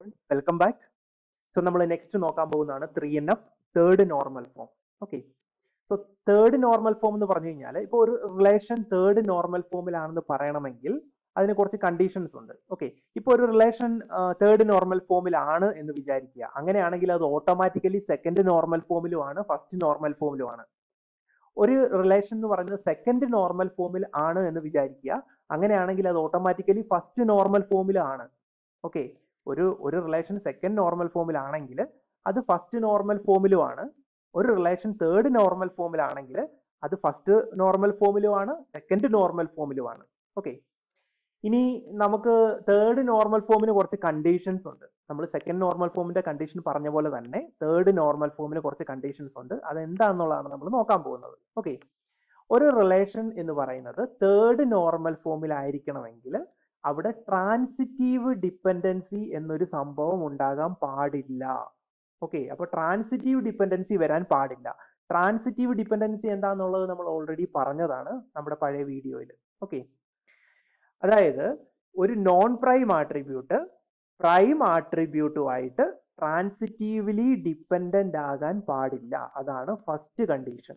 welcome back so നമ്മൾ next നോക്കാൻ പോകുന്നതാണ് three N F third normal form okay so third normal form എന്ന് പറഞ്ഞു കഴിഞ്ഞാൽ ഇപ്പോൾ ഒരു റിലേഷൻ തേർഡ് നോർമൽ ഫോമിലാണെന്ന് പറയണമെങ്കിൽ അതിന് കുറച്ച് കണ്ടീഷൻസ് ഉണ്ട് ഓക്കെ ഇപ്പോൾ ഒരു റിലേഷൻ തേർഡ് നോർമൽ ഫോമിലാണ് എന്ന് വിചാരിക്കുക അങ്ങനെയാണെങ്കിൽ അത് ഓട്ടോമാറ്റിക്കലി സെക്കൻഡ് നോർമൽ ഫോമിലുമാണ് ഫസ്റ്റ് നോർമൽ ഫോമിലുമാണ് ഒരു റിലേഷൻ എന്ന് പറയുന്നത് സെക്കൻഡ് നോർമൽ ഫോമിൽ ആണ് എന്ന് വിചാരിക്കുക അങ്ങനെയാണെങ്കിൽ അത് ഓട്ടോമാറ്റിക്കലി ഫസ്റ്റ് നോർമൽ ഫോമിലാണ് ഓക്കെ ഒരു ഒരു റിലേഷൻ സെക്കൻഡ് നോർമൽ ഫോമിലാണെങ്കിൽ അത് ഫസ്റ്റ് നോർമൽ ഫോമിലുമാണ് ഒരു റിലേഷൻ തേർഡ് നോർമൽ ഫോമിലാണെങ്കിൽ അത് ഫസ്റ്റ് നോർമൽ ഫോമിലുമാണ് സെക്കൻഡ് നോർമൽ ഫോമിലുമാണ് ഓക്കെ ഇനി നമുക്ക് തേർഡ് നോർമൽ ഫോമിന് കുറച്ച് കണ്ടീഷൻസ് ഉണ്ട് നമ്മൾ സെക്കൻഡ് നോർമൽ ഫോമിന്റെ കണ്ടീഷൻ പറഞ്ഞ പോലെ തന്നെ തേർഡ് നോർമൽ ഫോമിന് കുറച്ച് കണ്ടീഷൻസ് ഉണ്ട് അത് എന്താണെന്നുള്ളതാണ് നമ്മൾ നോക്കാൻ പോകുന്നത് ഓക്കെ ഒരു റിലേഷൻ എന്ന് പറയുന്നത് തേർഡ് നോർമൽ ഫോമിലായിരിക്കണമെങ്കിൽ അവിടെ ട്രാൻസിറ്റീവ് ഡിപ്പെൻഡൻസി എന്നൊരു സംഭവം ഉണ്ടാകാൻ പാടില്ല ഓക്കെ അപ്പൊ ട്രാൻസിറ്റീവ് ഡിപ്പെൻഡൻസി വരാൻ പാടില്ല ട്രാൻസിറ്റീവ് ഡിപ്പെൻഡൻസി എന്താണെന്നുള്ളത് നമ്മൾ ഓൾറെഡി പറഞ്ഞതാണ് നമ്മുടെ പഴയ വീഡിയോയിൽ ഓക്കെ അതായത് ഒരു നോൺ പ്രൈം ആട്രിബ്യൂട്ട് പ്രൈം ആട്രിബ്യൂട്ടുമായിട്ട് ട്രാൻസിറ്റീവ്ലി ഡിപ്പെൻഡന്റ് ആകാൻ പാടില്ല അതാണ് ഫസ്റ്റ് കണ്ടീഷൻ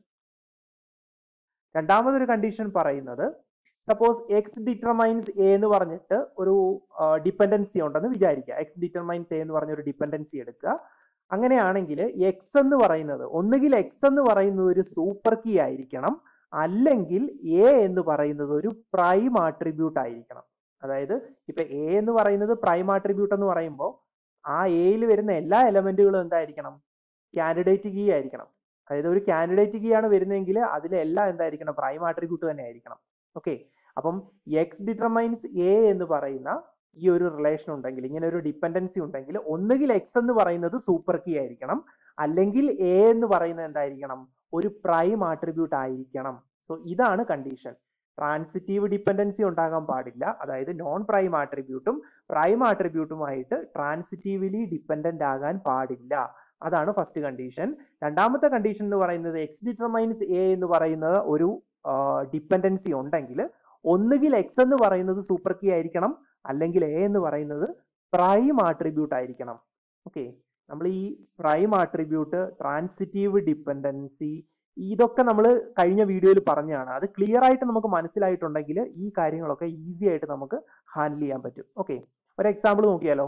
രണ്ടാമതൊരു കണ്ടീഷൻ പറയുന്നത് സപ്പോസ് എക്സ് ഡിറ്റർമൈൻസ് എ എന്ന് പറഞ്ഞിട്ട് ഒരു ഡിപ്പെൻഡൻസി ഉണ്ടെന്ന് വിചാരിക്കുക എക്സ് ഡിറ്റർമൈൻസ് എ എന്ന് പറഞ്ഞ ഒരു ഡിപ്പെൻഡൻസി എടുക്കുക അങ്ങനെയാണെങ്കിൽ എക്സ് എന്ന് പറയുന്നത് ഒന്നുകിൽ എക്സ് എന്ന് പറയുന്നത് ഒരു സൂപ്പർ കീ ആയിരിക്കണം അല്ലെങ്കിൽ എ എന്ന് പറയുന്നത് ഒരു പ്രൈം ആട്രിബ്യൂട്ട് ആയിരിക്കണം അതായത് ഇപ്പൊ എ എന്ന് പറയുന്നത് പ്രൈം ആട്രിബ്യൂട്ട് എന്ന് പറയുമ്പോൾ ആ എയിൽ വരുന്ന എല്ലാ എലമെന്റുകളും എന്തായിരിക്കണം കാൻഡിഡേറ്റ് കീ ആയിരിക്കണം അതായത് ഒരു കാൻഡിഡേറ്റ് കീ ആണ് വരുന്നതെങ്കിൽ അതിലെല്ലാം എന്തായിരിക്കണം പ്രൈം ആട്രിബ്യൂട്ട് തന്നെ ആയിരിക്കണം ഓക്കെ അപ്പം എക്സ് ഡിറ്റർമൈൻസ് എ എന്ന് പറയുന്ന ഈ ഒരു റിലേഷൻ ഉണ്ടെങ്കിൽ ഇങ്ങനെ ഒരു ഡിപ്പെൻഡൻസി ഉണ്ടെങ്കിൽ ഒന്നുകിൽ എക്സ് എന്ന് പറയുന്നത് സൂപ്പർ കീ ആയിരിക്കണം അല്ലെങ്കിൽ എ എന്ന് പറയുന്നത് എന്തായിരിക്കണം ഒരു പ്രൈം ആട്രിബ്യൂട്ട് ആയിരിക്കണം സോ ഇതാണ് കണ്ടീഷൻ ട്രാൻസിറ്റീവ് ഡിപ്പെൻഡൻസി ഉണ്ടാകാൻ പാടില്ല അതായത് നോൺ പ്രൈം ആട്രിബ്യൂട്ടും പ്രൈം ആട്രിബ്യൂട്ടുമായിട്ട് ട്രാൻസിറ്റീവ്ലി ഡിപ്പെൻഡന്റ് ആകാൻ പാടില്ല അതാണ് ഫസ്റ്റ് കണ്ടീഷൻ രണ്ടാമത്തെ കണ്ടീഷൻ എന്ന് പറയുന്നത് എക്സ് ഡിറ്റർമൈൻസ് എ എന്ന് പറയുന്നത് ഒരു ഡിപ്പെൻഡൻസി ഉണ്ടെങ്കിൽ ഒന്നുകിൽ എക്സ് എന്ന് പറയുന്നത് സൂപ്പർ കീ ആയിരിക്കണം അല്ലെങ്കിൽ എ എന്ന് പറയുന്നത് പ്രൈം ആട്രിബ്യൂട്ട് ആയിരിക്കണം ഓക്കെ നമ്മൾ ഈ പ്രൈം ആട്രിബ്യൂട്ട് ട്രാൻസിറ്റീവ് ഡിപ്പെൻഡൻസി ഇതൊക്കെ നമ്മൾ കഴിഞ്ഞ വീഡിയോയിൽ പറഞ്ഞതാണ് അത് ക്ലിയർ ആയിട്ട് നമുക്ക് മനസ്സിലായിട്ടുണ്ടെങ്കിൽ ഈ കാര്യങ്ങളൊക്കെ ഈസി ആയിട്ട് നമുക്ക് ഹാൻഡിൽ ചെയ്യാൻ പറ്റും ഓക്കെ ഒരു എക്സാമ്പിൾ നോക്കിയാലോ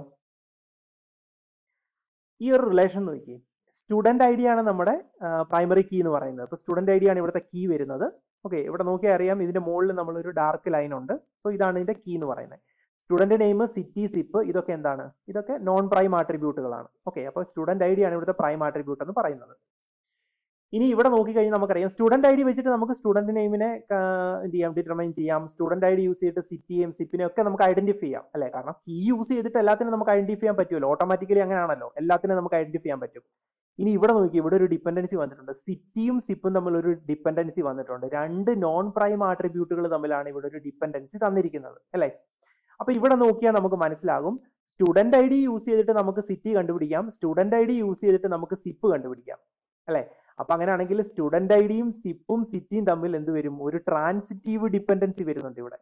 ഈ ഒരു റിലേഷൻ നോക്കി സ്റ്റുഡന്റ് ഐ ഡി ആണ് നമ്മുടെ പ്രൈമറി കീ എന്ന് പറയുന്നത് അപ്പൊ സ്റ്റുഡന്റ് ഐ ഡി ആണ് ഇവിടുത്തെ കീ വരുന്നത് ഓക്കെ ഇവിടെ നോക്കിയാൽ അറിയാം ഇതിന്റെ മുകളിൽ നമ്മളൊരു ഡാർക്ക് ലൈൻ ഉണ്ട് സോ ഇതാണ് ഇതിന്റെ കീ എന്ന് പറയുന്നത് സ്റ്റുഡന്റ് നെയിം സിറ്റി സിപ്പ് ഇതൊക്കെ എന്താണ് ഇതൊക്കെ നോൺ പ്രൈം ആട്രിബ്യൂട്ടുകളാണ് ഓക്കെ അപ്പൊ സ്റ്റുഡന്റ് ഐ ഡി ആണ് ഇവിടുത്തെ പ്രൈം ആട്രിബ്യൂട്ട് എന്ന് പറയുന്നത് ഇനി ഇവിടെ നോക്കിക്കഴിഞ്ഞാൽ നമുക്കറിയാം സ്റ്റുഡന്റ് ഐ ഡി വെച്ചിട്ട് നമുക്ക് സ്റ്റുഡന്റ് നെയിമിനെ എന്ത് ചെയ്യാം ഡിറ്റർമൈൻ ചെയ്യാം സ്റ്റുഡന്റ് ഐ ഡി യൂസ് ചെയ്തിട്ട് സിറ്റിയും സിപ്പിനെ ഒക്കെ നമുക്ക് ഐഡന്റിഫൈ ചെയ്യാം അല്ലെ കാരണം കീ യൂസ് ചെയ്തിട്ട് എല്ലാത്തിനും നമുക്ക് ഐഡന്റിഫൈ ചെയ്യാൻ പറ്റുമല്ലോ ഓട്ടോമാറ്റിക്കലി അങ്ങനെയാണല്ലോ എല്ലാത്തിനും നമുക്ക് ഐഡന്റിഫൈ ചെയ്യാൻ പറ്റും ഇനി ഇവിടെ നോക്കി ഇവിടെ ഒരു ഡിപ്പെൻഡൻസി വന്നിട്ടുണ്ട് സിറ്റിയും സിപ്പും തമ്മിൽ ഒരു ഡിപ്പെൻഡൻസി വന്നിട്ടുണ്ട് രണ്ട് നോൺ പ്രൈം ആട്രിബ്യൂട്ടുകൾ തമ്മിലാണ് ഇവിടെ ഒരു ഡിപ്പെൻഡൻസി തന്നിരിക്കുന്നത് അല്ലെ അപ്പൊ ഇവിടെ നോക്കിയാൽ നമുക്ക് മനസ്സിലാകും സ്റ്റുഡന്റ് ഐ ഡി യൂസ് ചെയ്തിട്ട് നമുക്ക് സിറ്റി കണ്ടുപിടിക്കാം സ്റ്റുഡന്റ് ഐ ഡി യൂസ് ചെയ്തിട്ട് നമുക്ക് സിപ്പ് കണ്ടുപിടിക്കാം അല്ലെ അപ്പൊ അങ്ങനെയാണെങ്കിൽ സ്റ്റുഡന്റ് ഐ ഡിയും സിപ്പും സിറ്റിയും തമ്മിൽ എന്ത് വരും ഒരു ട്രാൻസിറ്റീവ് ഡിപ്പെൻഡൻസി വരുന്നുണ്ട് ഇവിടെ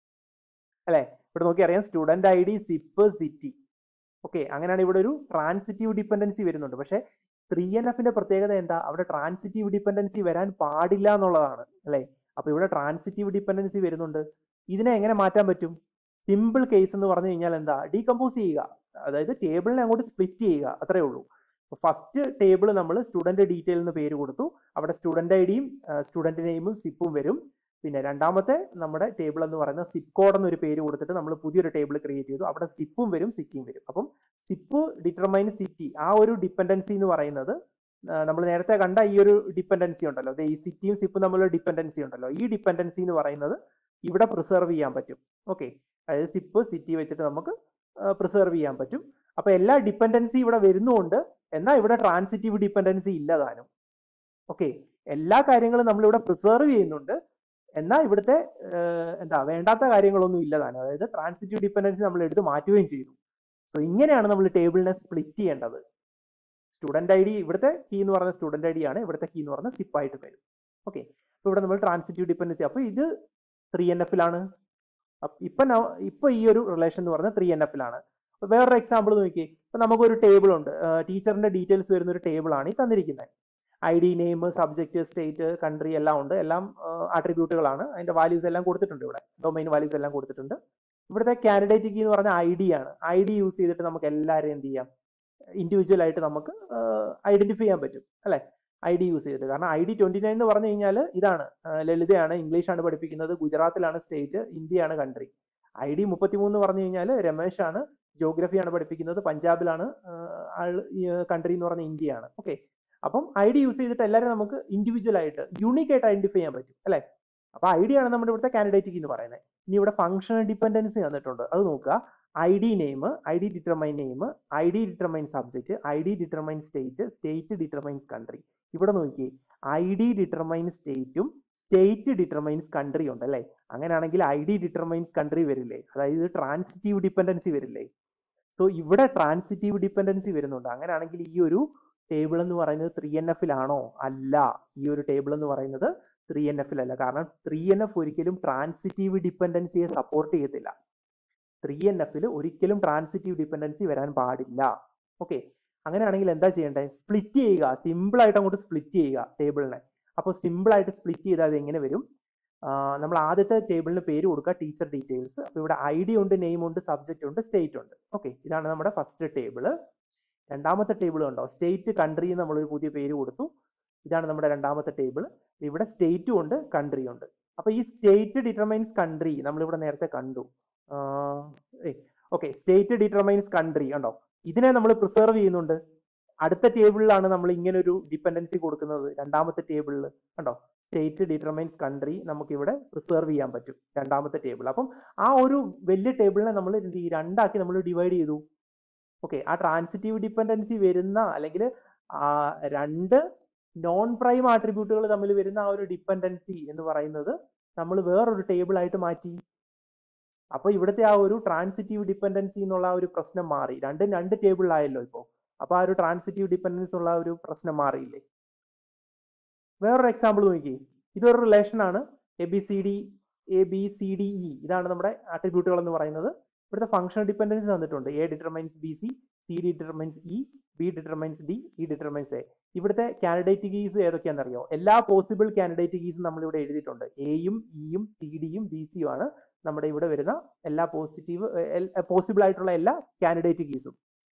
അല്ലെ ഇവിടെ നോക്കി അറിയാം student I D zip city okay അങ്ങനെയാണ് ഇവിടെ ഒരു ട്രാൻസിറ്റീവ് ഡിപ്പെൻഡൻസി വരുന്നുണ്ട് പക്ഷെ ത്രീ എൻ എഫിന്റെ പ്രത്യേകത എന്താ അവിടെ ട്രാൻസിറ്റീവ് ഡിപ്പെൻഡൻസി വരാൻ പാടില്ല എന്നുള്ളതാണ് അല്ലെ അപ്പൊ ഇവിടെ ട്രാൻസിറ്റീവ് ഡിപ്പെൻഡൻസി വരുന്നുണ്ട് ഇതിനെ എങ്ങനെ മാറ്റാൻ പറ്റും സിമ്പിൾ കേസ് എന്ന് പറഞ്ഞു കഴിഞ്ഞാൽ എന്താ ഡീകമ്പോസ് ചെയ്യുക അതായത് ടേബിളിനെ അങ്ങോട്ട് സ്പ്ലിറ്റ് ചെയ്യുക അത്രേ ഉള്ളൂ ഫസ്റ്റ് ടേബിൾ നമ്മൾ സ്റ്റുഡന്റ് ഡീറ്റെയിൽ എന്ന് പേര് കൊടുത്തു അവിടെ സ്റ്റുഡന്റ് ഐ ഡിയും സ്റ്റുഡന്റ് നെയിമും സിപ്പും വരും പിന്നെ രണ്ടാമത്തെ നമ്മുടെ ടേബിൾ എന്ന് പറയുന്ന സിപ്പ് കോഡ് എന്നൊരു പേര് കൊടുത്തിട്ട് നമ്മൾ പുതിയൊരു ടേബിൾ ക്രിയേറ്റ് ചെയ്തു അവിടെ സിപ്പും വരും സിറ്റിയും വരും അപ്പം സിപ്പ് ഡിറ്റർമൈൻ സിറ്റി ആ ഒരു ഡിപ്പെൻഡൻസി എന്ന് പറയുന്നത് നമ്മൾ നേരത്തെ കണ്ട ഈ ഒരു ഡിപ്പെൻഡൻസി ഉണ്ടല്ലോ ഈ സിറ്റിയും സിപ്പും തമ്മിലുള്ള ഡിപ്പെൻഡൻസി ഉണ്ടല്ലോ ഈ ഡിപ്പെൻഡൻസി എന്ന് പറയുന്നത് ഇവിടെ പ്രിസർവ് ചെയ്യാൻ പറ്റും ഓക്കെ അതായത് സിപ്പ് സിറ്റി വെച്ചിട്ട് നമുക്ക് പ്രിസർവ് ചെയ്യാൻ പറ്റും അപ്പൊ എല്ലാ ഡിപ്പെൻഡൻസി ഇവിടെ വരുന്നുണ്ട് എന്നാൽ ഇവിടെ ട്രാൻസിറ്റീവ് ഡിപ്പെൻഡൻസി ഇല്ലതാനും ഓക്കെ എല്ലാ കാര്യങ്ങളും നമ്മൾ ഇവിടെ പ്രിസർവ് ചെയ്യുന്നുണ്ട് എന്നാൽ ഇവിടുത്തെ എന്താ വേണ്ടാത്ത കാര്യങ്ങളൊന്നും ഇല്ലതാനും അതായത് ട്രാൻസിറ്റീവ് ഡിപ്പെൻഡൻസി നമ്മൾ എടുത്ത് മാറ്റുകയും ചെയ്തു സോ ഇങ്ങനെയാണ് നമ്മൾ ടേബിളിനെ സ്പ്ലിറ്റ് ചെയ്യേണ്ടത് സ്റ്റുഡന്റ് ഐ ഡി ഇവിടുത്തെ കീ എന്ന് പറയുന്ന സ്റ്റുഡന്റ് ഐ ഡി ആണ് ഇവിടുത്തെ കീ എന്ന് പറയുന്ന സിപ്പ് ആയിട്ട് വരും ഓക്കെ അപ്പൊ ഇവിടെ നമ്മൾ ട്രാൻസിറ്റീവ് ഡിപ്പെൻഡൻസി അപ്പൊ ഇത് ത്രീ എൻ എഫിലാണ് ഇപ്പൊ ഇപ്പൊ ഈ ഒരു റിലേഷൻ എന്ന് പറയുന്നത് ത്രീ എൻ എഫിലാണ് ഇപ്പൊ വേറൊരു എക്സാമ്പിൾ നോക്കി ഇപ്പൊ നമുക്കൊരു ടേബിൾ ഉണ്ട് ടീച്ചറിന്റെ ഡീറ്റെയിൽസ് വരുന്ന ഒരു ടേബിൾ ആണ് ഈ തന്നിരിക്കുന്നത് I D name subject state country എല്ലാം ഉണ്ട് എല്ലാം ആട്രിബ്യൂട്ടുകളാണ് അതിന്റെ വാല്യൂസ് എല്ലാം കൊടുത്തിട്ടുണ്ട് ഇവിടെ ഡൊമൈൻ വാല്യൂസ് എല്ലാം കൊടുത്തിട്ടുണ്ട് ഇവിടുത്തെ കാൻഡിഡേറ്റ് കീ എന്ന് പറഞ്ഞാൽ ഐ ഡി ആണ് ഐ ഡി യൂസ് ചെയ്തിട്ട് നമുക്ക് എല്ലാവരെയും എന്ത് ചെയ്യാം ഇൻഡിവിജ്വൽ ആയിട്ട് നമുക്ക് ഐഡന്റിഫൈ ചെയ്യാൻ പറ്റും അല്ലെ ഐ ഡി യൂസ് ചെയ്തിട്ട് കാരണം ഐ ഡി ട്വന്റി നയൻ എന്ന് പറഞ്ഞു കഴിഞ്ഞാൽ ഇതാണ് ആ, ലളിതയാണ് ഇംഗ്ലീഷ് ആണ് പഠിപ്പിക്കുന്നത് ഗുജറാത്തിലാണ് സ്റ്റേറ്റ് ഇന്ത്യയാണ് കൺട്രി ഐ ഡി മുപ്പത്തിമൂന്ന് പറഞ്ഞു കഴിഞ്ഞാൽ രമേശ് ആണ് ജോഗ്രഫിയാണ് പഠിപ്പിക്കുന്നത് പഞ്ചാബിലാണ് ആ, ആൾ കൺട്രി എന്ന് പറഞ്ഞ ഇന്ത്യയാണ് ഓക്കെ അപ്പം ഐ ഡി യൂസ് ചെയ്തിട്ട് എല്ലാവരും നമുക്ക് ഇൻഡിവിജ്വൽ ആയിട്ട് യൂണീക്ക് ആയിട്ട് ഐഡന്റിഫൈ ചെയ്യാൻ പറ്റും അല്ലെ അപ്പൊ ഐ ഡി ആണ് നമ്മുടെ ഇവിടുത്തെ കാൻഡിഡേറ്റ് കീ എന്ന് പറയുന്നത് ഇനി ഇവിടെ ഫംഗ്ഷണൽ ഡിപ്പെൻഡൻസി തന്നിട്ടുണ്ട് അത് നോക്കുക I D name I D determine name I D determine subject I D determine state state determines country ഇവിടെ നോക്കിയേ ഐ ഡി ഡിറ്റർമൈൻ സ്റ്റേറ്റും സ്റ്റേറ്റ് ഡിറ്റർമൈൻസ് കൺട്രി ഉണ്ട് അല്ലേ അങ്ങനെയാണെങ്കിൽ ഐ ഡി ഡിറ്റർമൈൻസ് കൺട്രി വരില്ലേ അതായത് ട്രാൻസിറ്റീവ് ഡിപ്പെൻഡൻസി വരില്ലേ സോ ഇവിടെ ട്രാൻസിറ്റീവ് ഡിപ്പെൻഡൻസി വരുന്നുണ്ട് അങ്ങനെയാണെങ്കിൽ ഈ ഒരു ടേബിൾ എന്ന് പറയുന്നത് ത്രീ എൻ എഫിലാണോ അല്ല ഈ ഒരു ടേബിൾ എന്ന് പറയുന്നത് ത്രീ എൻ എഫിൽ അല്ല കാരണം ത്രീ എൻ എഫ് ഒരിക്കലും ട്രാൻസിറ്റീവ് ഡിപ്പെൻഡൻസിയെ സപ്പോർട്ട് ചെയ്യത്തില്ല ത്രീ എൻ എഫിൽ ഒരിക്കലും ട്രാൻസിറ്റീവ് ഡിപ്പെൻഡൻസി വരാൻ പാടില്ല ഓക്കെ അങ്ങനെയാണെങ്കിൽ എന്താ ചെയ്യേണ്ടത് സ്പ്ലിറ്റ് ചെയ്യുക സിമ്പിൾ ആയിട്ട് അങ്ങോട്ട് സ്പ്ലിറ്റ് ചെയ്യുക ടേബിളിനെ അപ്പോൾ സിമ്പിൾ ആയിട്ട് സ്പ്ലിറ്റ് ചെയ്താൽ അത് എങ്ങനെ വരും ആഹ് നമ്മൾ ആദ്യത്തെ ടേബിളിന് പേര് കൊടുക്കുക ടീച്ചർ ഡീറ്റെയിൽസ് അപ്പോൾ ഇവിടെ ഐ ഡി ഉണ്ട് നെയിം ഉണ്ട് സബ്ജക്റ്റ് ഉണ്ട് സ്റ്റേറ്റ് ഉണ്ട് ഓക്കെ ഇതാണ് നമ്മുടെ ഫസ്റ്റ് ടേബിള് രണ്ടാമത്തെ ടേബിൾ ഉണ്ടോ സ്റ്റേറ്റ് കൺട്രി നമ്മളൊരു പുതിയ പേര് കൊടുത്തു ഇതാണ് നമ്മുടെ രണ്ടാമത്തെ ടേബിൾ ഇവിടെ സ്റ്റേറ്റും ഉണ്ട് കൺട്രി ഉണ്ട് അപ്പൊ ഈ സ്റ്റേറ്റ് ഡിറ്റർമൈൻസ് കൺട്രി നമ്മളിവിടെ നേരത്തെ കണ്ടു ഓക്കെ സ്റ്റേറ്റ് ഡിറ്റർമൈൻസ് കൺട്രി ഉണ്ടോ ഇതിനെ നമ്മൾ പ്രിസർവ് ചെയ്യുന്നുണ്ട് അടുത്ത ടേബിളിലാണ് നമ്മൾ ഇങ്ങനെ ഒരു ഡിപ്പെൻഡൻസി കൊടുക്കുന്നത് രണ്ടാമത്തെ ടേബിളിൽ കണ്ടോ സ്റ്റേറ്റ് ഡിറ്റർമൈൻസ് കൺട്രി നമുക്ക് ഇവിടെ പ്രിസർവ് ചെയ്യാൻ പറ്റും രണ്ടാമത്തെ ടേബിൾ അപ്പം ആ ഒരു വലിയ ടേബിളിനെ നമ്മൾ ഈ രണ്ടാക്കി നമ്മൾ ഡിവൈഡ് ചെയ്തു ഓക്കെ ആ ട്രാൻസിറ്റീവ് ഡിപ്പെൻഡൻസി വരുന്ന അല്ലെങ്കിൽ ആ രണ്ട് നോൺ പ്രൈം ആട്രിബ്യൂട്ടുകൾ തമ്മിൽ വരുന്ന ആ ഒരു ഡിപ്പെൻഡൻസി എന്ന് പറയുന്നത് നമ്മൾ വേറൊരു ടേബിൾ ആയിട്ട് മാറ്റി അപ്പൊ ഇവിടുത്തെ ആ ഒരു ട്രാൻസിറ്റീവ് ഡിപ്പെൻഡൻസി എന്നുള്ള ആ ഒരു പ്രശ്നം മാറി രണ്ടും രണ്ട് ടേബിളിലായല്ലോ ഇപ്പോൾ അപ്പൊ ആ ഒരു ട്രാൻസിറ്റീവ് ഡിപ്പെൻഡൻസ് ഉള്ള ആ ഒരു പ്രശ്നം മാറിയില്ലേ വേറൊരു എക്സാമ്പിൾ നോക്കി ഇതൊരു റിലേഷൻ ആണ് A B C D A B C D E ഇതാണ് നമ്മുടെ ആട്രിബ്യൂട്ടുകൾ എന്ന് പറയുന്നത് ഇവിടുത്തെ ഫംഗ്ഷണൽ ഡിപ്പെൻഡൻസി തന്നിട്ടുണ്ട് A determines B C C D determines E B determines D E determines A ഇവിടുത്തെ കാൻഡിഡേറ്റ് കീസ് ഏതൊക്കെയാണെന്ന് അറിയോ എല്ലാ പോസിബിൾ കാൻഡിഡേറ്റ് കീസും നമ്മൾ ഇവിടെ എഴുതിയിട്ടുണ്ട് എയും ഇയും സി ഡിയും ബി സിയും ആണ് നമ്മുടെ ഇവിടെ വരുന്ന എല്ലാ പോസിറ്റീവ് പോസിബിൾ ആയിട്ടുള്ള എല്ലാ കാൻഡിഡേറ്റ് കീസും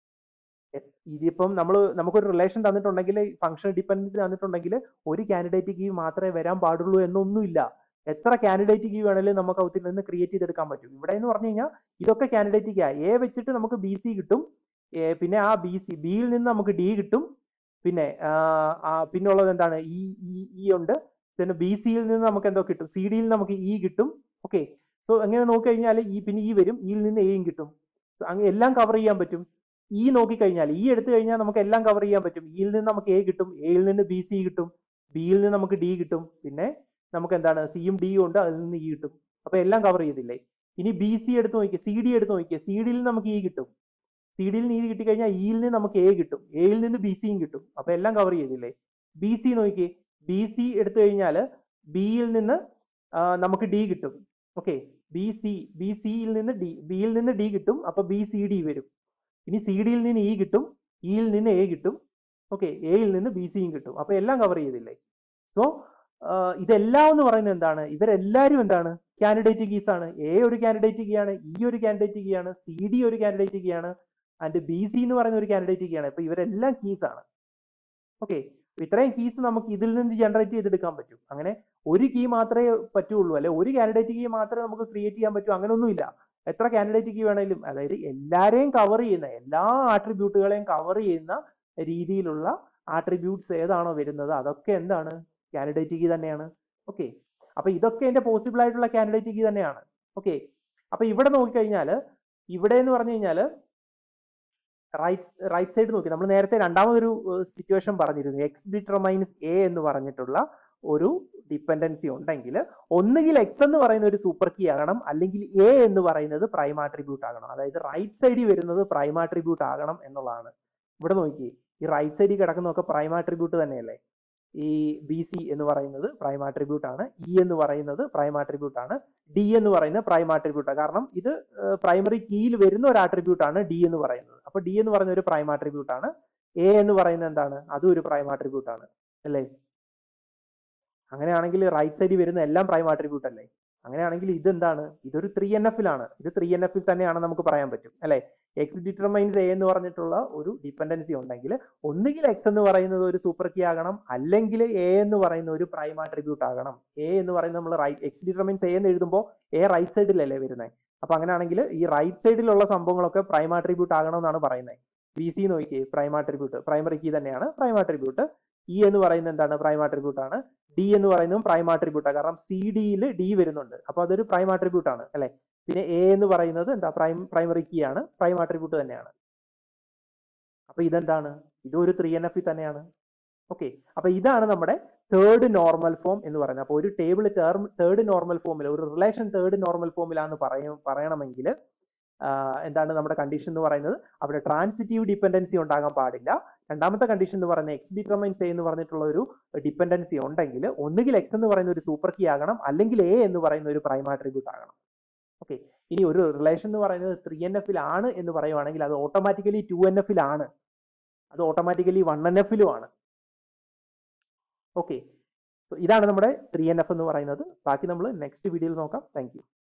ഇതിപ്പം നമ്മൾ നമുക്കൊരു റിലേഷൻ തന്നിട്ടുണ്ടെങ്കിൽ ഫംഗ്ഷൻ ഡിപ്പെൻഡൻസി തന്നിട്ടുണ്ടെങ്കിൽ ഒരു കാൻഡിഡേറ്റ് കീ മാത്രമേ വരാൻ പാടുള്ളൂ എന്നൊന്നുമില്ല എത്ര കാൻഡിഡേറ്റ് കീ വേണമെങ്കിലും നമുക്ക് അതിൽ നിന്ന് ക്രിയേറ്റ് ചെയ്തെടുക്കാൻ പറ്റും ഇവിടെ എന്ന് പറഞ്ഞു കഴിഞ്ഞാൽ ഇതൊക്കെ കാൻഡിഡേറ്റ് കീ എ വെച്ചിട്ട് നമുക്ക് ബി സി കിട്ടും ഏ, പിന്നെ ആ ബി സി ബിയിൽ നിന്ന് നമുക്ക് ഡി കിട്ടും പിന്നെ പിന്നെ ഉള്ളത് എന്താണ് ഇ ഇ ഇ ഉണ്ട് പിന്നെ ബി സിയിൽ നിന്ന് നമുക്ക് എന്തോ കിട്ടും സി ഡിയിൽ നമുക്ക് ഇ കിട്ടും ഓക്കെ സോ അങ്ങനെ നോക്കിക്കഴിഞ്ഞാൽ ഈ പിന്നെ ഇ വരും ഇയിൽ നിന്ന് എയും കിട്ടും സോ അങ്ങനെ എല്ലാം കവർ ചെയ്യാൻ പറ്റും ഇ നോക്കിക്കഴിഞ്ഞാൽ ഇ എടുത്തു കഴിഞ്ഞാൽ നമുക്ക് എല്ലാം കവർ ചെയ്യാൻ പറ്റും ഇയിൽ നിന്ന് നമുക്ക് എ കിട്ടും എയിൽ നിന്ന് ബി സി കിട്ടും ബിയിൽ നിന്ന് നമുക്ക് ഡി കിട്ടും പിന്നെ നമുക്ക് എന്താണ് സിയും ഡിയും ഉണ്ട് അതിൽ നിന്ന് ഇ കിട്ടും അപ്പൊ എല്ലാം കവർ ചെയ്തില്ലേ ഇനി ബി സി എടുത്ത് നോക്കിയേ സി ഡി എടുത്ത് നോക്കിയേ സി ഡിയിൽ നമുക്ക് ഇ കിട്ടും സി ഡിയിൽ നിന്ന് ഇ കിട്ടിക്കഴിഞ്ഞാൽ ഇയിൽ നിന്ന് നമുക്ക് എ കിട്ടും എയിൽ നിന്ന് ബി സിയും കിട്ടും അപ്പൊ എല്ലാം കവർ ചെയ്തില്ലേ ബി സി നോക്കിയേ ബി സി എടുത്തു കഴിഞ്ഞാൽ ബിയിൽ നിന്ന് ആ, നമുക്ക് ഡി കിട്ടും ഓക്കെ ബി സി ബി സിയിൽ നിന്ന് ഡി ബിയിൽ നിന്ന് ഡി കിട്ടും അപ്പൊ ബി സി ഡി വരും ഇനി സി ഡിയിൽ നിന്ന് ഇ കിട്ടും ഇയിൽ നിന്ന് എ കിട്ടും ഓക്കെ എയിൽ നിന്ന് ബി സിയും കിട്ടും അപ്പൊ എല്ലാം കവർ ചെയ്തില്ലേ സോ ഇതെല്ലാം എന്ന് പറയുന്നത് എന്താണ് ഇവരെല്ലാവരും എന്താണ് കാൻഡിഡേറ്റ് കീസ് ആണ് എ ഒരു കാൻഡിഡേറ്റ് കീ ആണ് ഇ ഒരു കാൻഡിഡേറ്റ് കീ ആണ് സി ഡി ഒരു കാൻഡിഡേറ്റ് കീ ആണ് ആൻഡ് ബി സി എന്ന് പറയുന്ന ഒരു കാൻഡിഡേറ്റ് കീ ആണ് അപ്പൊ ഇവരെല്ലാം കീസ് ആണ് ഓക്കെ ഇത്രയും കീസ് നമുക്ക് ഇതിൽ നിന്ന് ജനറേറ്റ് ചെയ്തെടുക്കാൻ പറ്റും അങ്ങനെ ഒരു കീ മാത്രമേ പറ്റുള്ളൂ അല്ലെ ഒരു കാൻഡിഡേറ്റ് കീ മാത്രമേ നമുക്ക് ക്രിയേറ്റ് ചെയ്യാൻ പറ്റൂ അങ്ങനെയൊന്നുമില്ല എത്ര കാൻഡിഡേറ്റ് കീ വേണമെങ്കിലും അതായത് എല്ലാരെയും കവർ ചെയ്യുന്ന എല്ലാ ആട്രിബ്യൂട്ടുകളെയും കവർ ചെയ്യുന്ന രീതിയിലുള്ള ആട്രിബ്യൂട്ട്സ് ഏതാണോ വരുന്നത് അതൊക്കെ എന്താണ് കാൻഡിഡേറ്റ് കീ തന്നെയാണ് ഓക്കെ അപ്പൊ ഇതൊക്കെ എന്റെ പോസിബിൾ ആയിട്ടുള്ള കാൻഡിഡേറ്റ് കീ തന്നെയാണ് ഓക്കെ അപ്പൊ ഇവിടെ നോക്കിക്കഴിഞ്ഞാൽ ഇവിടെ എന്ന് പറഞ്ഞു കഴിഞ്ഞാൽ റൈറ്റ് റൈറ്റ് സൈഡ് നോക്കി നമ്മൾ നേരത്തെ രണ്ടാമതൊരു സിറ്റുവേഷൻ പറഞ്ഞിരുന്നു എക്സ് ഡിറ്റർമൈൻസ് എ എന്ന് പറഞ്ഞിട്ടുള്ള ഒരു ഡിപ്പെൻഡൻസി ഉണ്ടെങ്കിൽ ഒന്നുകിൽ എക്സ് എന്ന് പറയുന്ന ഒരു സൂപ്പർ കീ ആകണം അല്ലെങ്കിൽ എ എന്ന് പറയുന്നത് പ്രൈം ആട്രിബ്യൂട്ട് ആകണം അതായത് റൈറ്റ് സൈഡിൽ വരുന്നത് പ്രൈം ആട്രിബ്യൂട്ട് ആകണം എന്നുള്ളതാണ് ഇവിടെ നോക്കി ഈ റൈറ്റ് സൈഡിൽ കിടക്കുന്നതൊക്കെ പ്രൈം ആട്രിബ്യൂട്ട് തന്നെയല്ലേ ഈ ബി സി എന്ന് പറയുന്നത് പ്രൈം ആട്രിബ്യൂട്ട് ആണ് ഇ എന്ന് പറയുന്നത് പ്രൈം ആട്രിബ്യൂട്ട് ആണ് ഡി എന്ന് പറയുന്നത് പ്രൈം ആട്രിബ്യൂട്ട് ആണ് കാരണം ഇത് പ്രൈമറി കീയിൽ വരുന്ന ഒരു ആട്രിബ്യൂട്ട് ആണ് ഡി എന്ന് പറയുന്നത് അപ്പൊ ഡി എന്ന് പറയുന്ന ഒരു പ്രൈം ആട്രിബ്യൂട്ട് ആണ് എ എന്ന് പറയുന്നത് എന്താണ് അതും ഒരു പ്രൈം ആട്രിബ്യൂട്ട് ആണ് അല്ലേ അങ്ങനെയാണെങ്കിൽ റൈറ്റ് സൈഡിൽ വരുന്ന എല്ലാം പ്രൈം ആട്രിബ്യൂട്ട് അല്ലേ അങ്ങനെയാണെങ്കിൽ ഇത് എന്താണ് ഇതൊരു ത്രീ എൻ എഫിലാണ് ഇത് ത്രീ എൻ എഫിൽ തന്നെയാണ് നമുക്ക് പറയാൻ പറ്റും അല്ലെ എക്സ് ഡിറ്റർമൈൻസ് എ എന്ന് പറഞ്ഞിട്ടുള്ള ഒരു ഡിപ്പെൻഡൻസി ഉണ്ടെങ്കിൽ ഒന്നുകിൽ എക്സ് എന്ന് പറയുന്നത് ഒരു സൂപ്പർ കീ ആകണം അല്ലെങ്കിൽ എ എന്ന് പറയുന്ന ഒരു പ്രൈം ആട്രിബ്യൂട്ട് ആകണം എ എന്ന് പറയുന്നത് നമ്മൾ റൈറ്റ് എക്സ് ഡിറ്റർമൈൻസ് എ എന്ന് എഴുതുമ്പോൾ എ റൈറ്റ് സൈഡിലല്ലേ വരുന്നത് അപ്പൊ അങ്ങനെയാണെങ്കിൽ ഈ റൈറ്റ് സൈഡിലുള്ള സംഭവങ്ങളൊക്കെ പ്രൈം ആട്രിബ്യൂട്ട് ആകണം എന്നാണ് പറയുന്നത് ബി സി നോക്കിയേ പ്രൈം ആട്രിബ്യൂട്ട് പ്രൈമറി കീ തന്നെയാണ് പ്രൈം ആട്രിബ്യൂട്ട് ഇ എന്ന് പറയുന്നത് എന്താണ് പ്രൈം ആട്രിബ്യൂട്ട് ആണ് ഡി എന്ന് പറയുന്നതും പ്രൈം ആട്രിബ്യൂട്ട് ആണ് കാരണം സി ഡിയിൽ ഡി വരുന്നുണ്ട് അപ്പൊ അതൊരു പ്രൈം ആട്രിബ്യൂട്ട് ആണ് അല്ലെ പിന്നെ എ എന്ന് പറയുന്നത് എന്താ പ്രൈം പ്രൈമറി കീ ആണ് പ്രൈം ആട്രിബ്യൂട്ട് തന്നെയാണ് അപ്പൊ ഇതെന്താണ് ഇത് ഒരു ത്രീ എൻ എഫ് തന്നെയാണ് ഓക്കെ അപ്പൊ ഇതാണ് നമ്മുടെ തേർഡ് നോർമൽ ഫോം എന്ന് പറയുന്നത് അപ്പൊ ഒരു ടേബിൾ ടേർം തേർഡ് നോർമൽ ഫോമിൽ ഒരു റിലേഷൻ തേർഡ് നോർമൽ ഫോമിലാന്ന് പറയും പറയണമെങ്കിൽ എന്താണ് നമ്മുടെ കണ്ടീഷൻ എന്ന് പറയുന്നത് അവിടെ ട്രാൻസിറ്റീവ് ഡിപ്പെൻഡൻസി ഉണ്ടാകാൻ പാടില്ല രണ്ടാമത്തെ കണ്ടീഷൻ എന്ന് പറയുന്നത് എക്സ് ഡിറ്റർമൈൻസ് എ എന്ന് പറഞ്ഞിട്ടുള്ള ഒരു ഡിപ്പെൻഡൻസി ഉണ്ടെങ്കിൽ ഒന്നുകിൽ എക്സ് എന്ന് പറയുന്ന ഒരു സൂപ്പർ കീ ആകണം അല്ലെങ്കിൽ എ എന്ന് പറയുന്ന ഒരു പ്രൈം ആട്രിബ്യൂട്ട് ആകണം ഓക്കെ ഇനി ഒരു റിലേഷൻ എന്ന് പറയുന്നത് ത്രീ എൻ എഫിൽ ആണ് എന്ന് പറയുവാണെങ്കിൽ അത് ഓട്ടോമാറ്റിക്കലി ടു എൻ എഫിൽ ആണ് അത് ഓട്ടോമാറ്റിക്കലി വൺ എൻ എഫിലും ആണ് ഓക്കെ സോ ഇതാണ് നമ്മുടെ ത്രീ എൻ എഫ് എന്ന് പറയുന്നത് ബാക്കി നമ്മൾ നെക്സ്റ്റ് വീഡിയോയിൽ നോക്കാം താങ്ക് യു